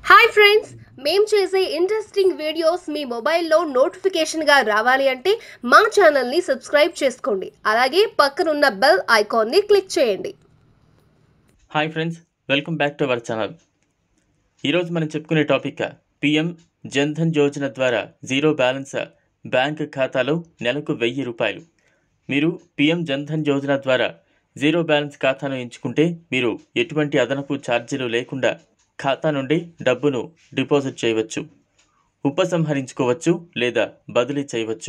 hi friends మేం చేసే interesting videos మీ మొబైల్లో నోటిఫికేషన్గా రావాలి అంటే మా ఛానల్ని సబ్స్క్రైబ్ చేసుకోండి అలాగే పక్కనున్న బెల్ ఐకాన్ని క్లిక్ చేయండి hi friends welcome back to our channel ఈరోజు మనం చెప్పుకునే టాపిక్ పిఎం జన్ధన్ యోజన ద్వారా జీరో బ్యాలెన్స్ బ్యాంక్ ఖాతాలో నెలకు వెయ్యి రూపాయలు మీరు పిఎం జన్ధన్ యోజన ద్వారా జీరో బ్యాలెన్స్ ఖాతాను ఎంచుకుంటే మీరు ఎటువంటి అదనపు ఛార్జీలు లేకుండా ఖాతా నుండి డబ్బును డిపాజిట్ చేయవచ్చు ఉపసంహరించుకోవచ్చు లేదా బదిలీ చేయవచ్చు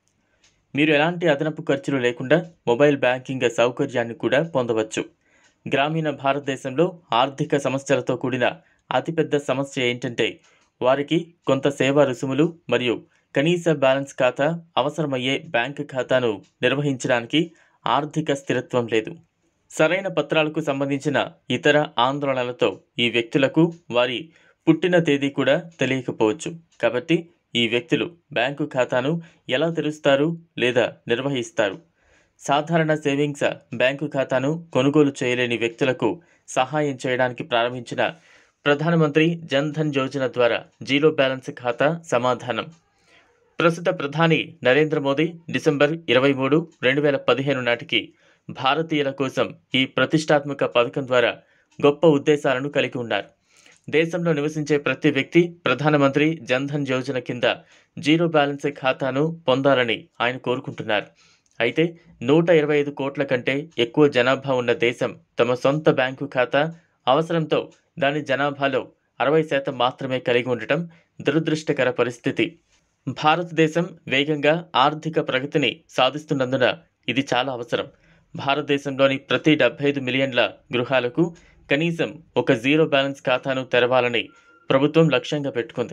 మీరు ఎలాంటి అదనపు ఖర్చులు లేకుండా మొబైల్ బ్యాంకింగ్ సౌకర్యాన్ని కూడా పొందవచ్చు గ్రామీణ భారతదేశంలో ఆర్థిక సమస్యలతో కూడిన అతిపెద్ద సమస్య ఏంటంటే వారికి కొంత సేవా రుసుములు మరియు కనీస బ్యాలెన్స్ ఖాతా అవసరమయ్యే బ్యాంక్ ఖాతాను నిర్వహించడానికి ఆర్థిక స్థిరత్వం లేదు సరైన పత్రాలకు సంబంధించిన ఇతర ఆందోళనలతో ఈ వ్యక్తులకు వారి పుట్టిన తేదీ కూడా తెలియకపోవచ్చు కాబట్టి ఈ వ్యక్తులు బ్యాంకు ఖాతాను ఎలా తెరుస్తారు లేదా నిర్వహిస్తారు సాధారణ సేవింగ్స్ బ్యాంకు ఖాతాను కొనుగోలు చేయలేని వ్యక్తులకు సహాయం చేయడానికి ప్రారంభించిన ప్రధానమంత్రి జన్ ధన్ యోజన ద్వారా జీరో బ్యాలెన్స్ ఖాతా సమాధానం ప్రస్తుత ప్రధాని నరేంద్ర మోదీ డిసెంబర్ ఇరవై మూడు రెండు వేల పదిహేను నాటికి భారతీయుల కోసం ఈ ప్రతిష్టాత్మక పథకం ద్వారా గొప్ప ఉద్దేశాలను కలిగి ఉన్నారు దేశంలో నివసించే ప్రతి వ్యక్తి ప్రధానమంత్రి జన్ ధన్ యోజన కింద జీరో బ్యాలెన్స్ ఖాతాను పొందాలని ఆయన కోరుకుంటున్నారు అయితే నూట ఇరవై ఐదు కోట్ల కంటే ఎక్కువ జనాభా ఉన్న దేశం తమ సొంత బ్యాంకు ఖాతా అవసరంతో దాని జనాభాలో అరవై శాతం మాత్రమే కలిగి ఉండటం దురదృష్టకర పరిస్థితి భారతదేశం వేగంగా ఆర్థిక ప్రగతిని సాధిస్తున్నందున ఇది చాలా అవసరం భారతదేశంలోని ప్రతి డెబ్బై ఐదు మిలియన్ల గృహాలకు కనీసం ఒక జీరో బ్యాలెన్స్ ఖాతాను తెరవాలని ప్రభుత్వం లక్ష్యంగా పెట్టుకుంది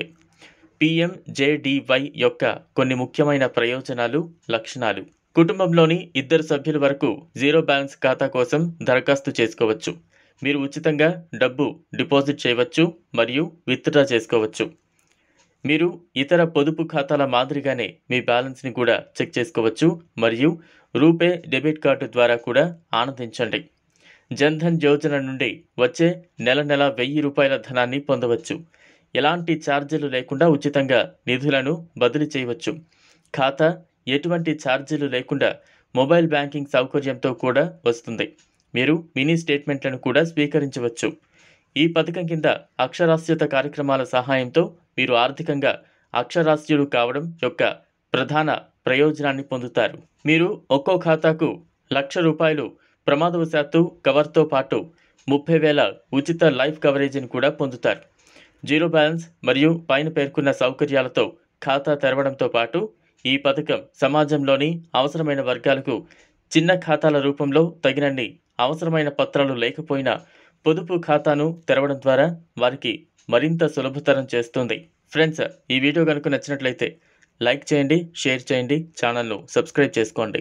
పిఎంజేడివై యొక్క కొన్ని ముఖ్యమైన ప్రయోజనాలు లక్షణాలు కుటుంబంలోని ఇద్దరు సభ్యుల వరకు జీరో బ్యాలెన్స్ ఖాతా కోసం దరఖాస్తు చేసుకోవచ్చు మీరు ఉచితంగా డబ్బు డిపాజిట్ చేయవచ్చు మరియు విత్డ్రా చేసుకోవచ్చు మీరు ఇతర పొదుపు ఖాతాల మాదిరిగానే మీ బ్యాలెన్స్ని కూడా చెక్ చేసుకోవచ్చు మరియు రూపే డెబిట్ కార్డు ద్వారా కూడా ఆనందించండి జన్ధన్ యోజన నుండి వచ్చే నెల నెల వెయ్యి రూపాయల ధనాన్ని పొందవచ్చు ఎలాంటి ఛార్జీలు లేకుండా ఉచితంగా నిధులను బదిలీ చేయవచ్చు ఖాతా ఎటువంటి ఛార్జీలు లేకుండా మొబైల్ బ్యాంకింగ్ సౌకర్యంతో కూడా వస్తుంది మీరు మినీ స్టేట్మెంట్లను కూడా స్వీకరించవచ్చు ఈ పథకం కింద అక్షరాస్యత కార్యక్రమాల సహాయంతో మీరు ఆర్థికంగా అక్షరాస్యులు కావడం యొక్క ప్రధాన ప్రయోజనాన్ని పొందుతారు మీరు ఒక్కో ఖాతాకు లక్ష రూపాయలు ప్రమాదవశాత్తు కవర్తో పాటు ముప్పై వేల ఉచిత లైఫ్ కవరేజీని కూడా పొందుతారు జీరో బ్యాలెన్స్ మరియు పైన పేర్కొన్న సౌకర్యాలతో ఖాతా తెరవడంతో పాటు ఈ పథకం సమాజంలోని అవసరమైన వర్గాలకు చిన్న ఖాతాల రూపంలో తగినన్ని అవసరమైన పత్రాలు లేకపోయినా పొదుపు ఖాతాను తెరవడం ద్వారా వారికి మరింత సులభతరం చేస్తుంది ఫ్రెండ్స్ ఈ వీడియో కనుక నచ్చినట్లయితే లైక్ చేయండి షేర్ చేయండి ఛానల్ను సబ్స్క్రైబ్ చేసుకోండి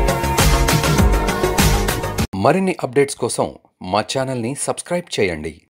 మరిన్ని అప్డేట్స్ కోసం మా ఛానల్ని సబ్స్క్రైబ్ చేయండి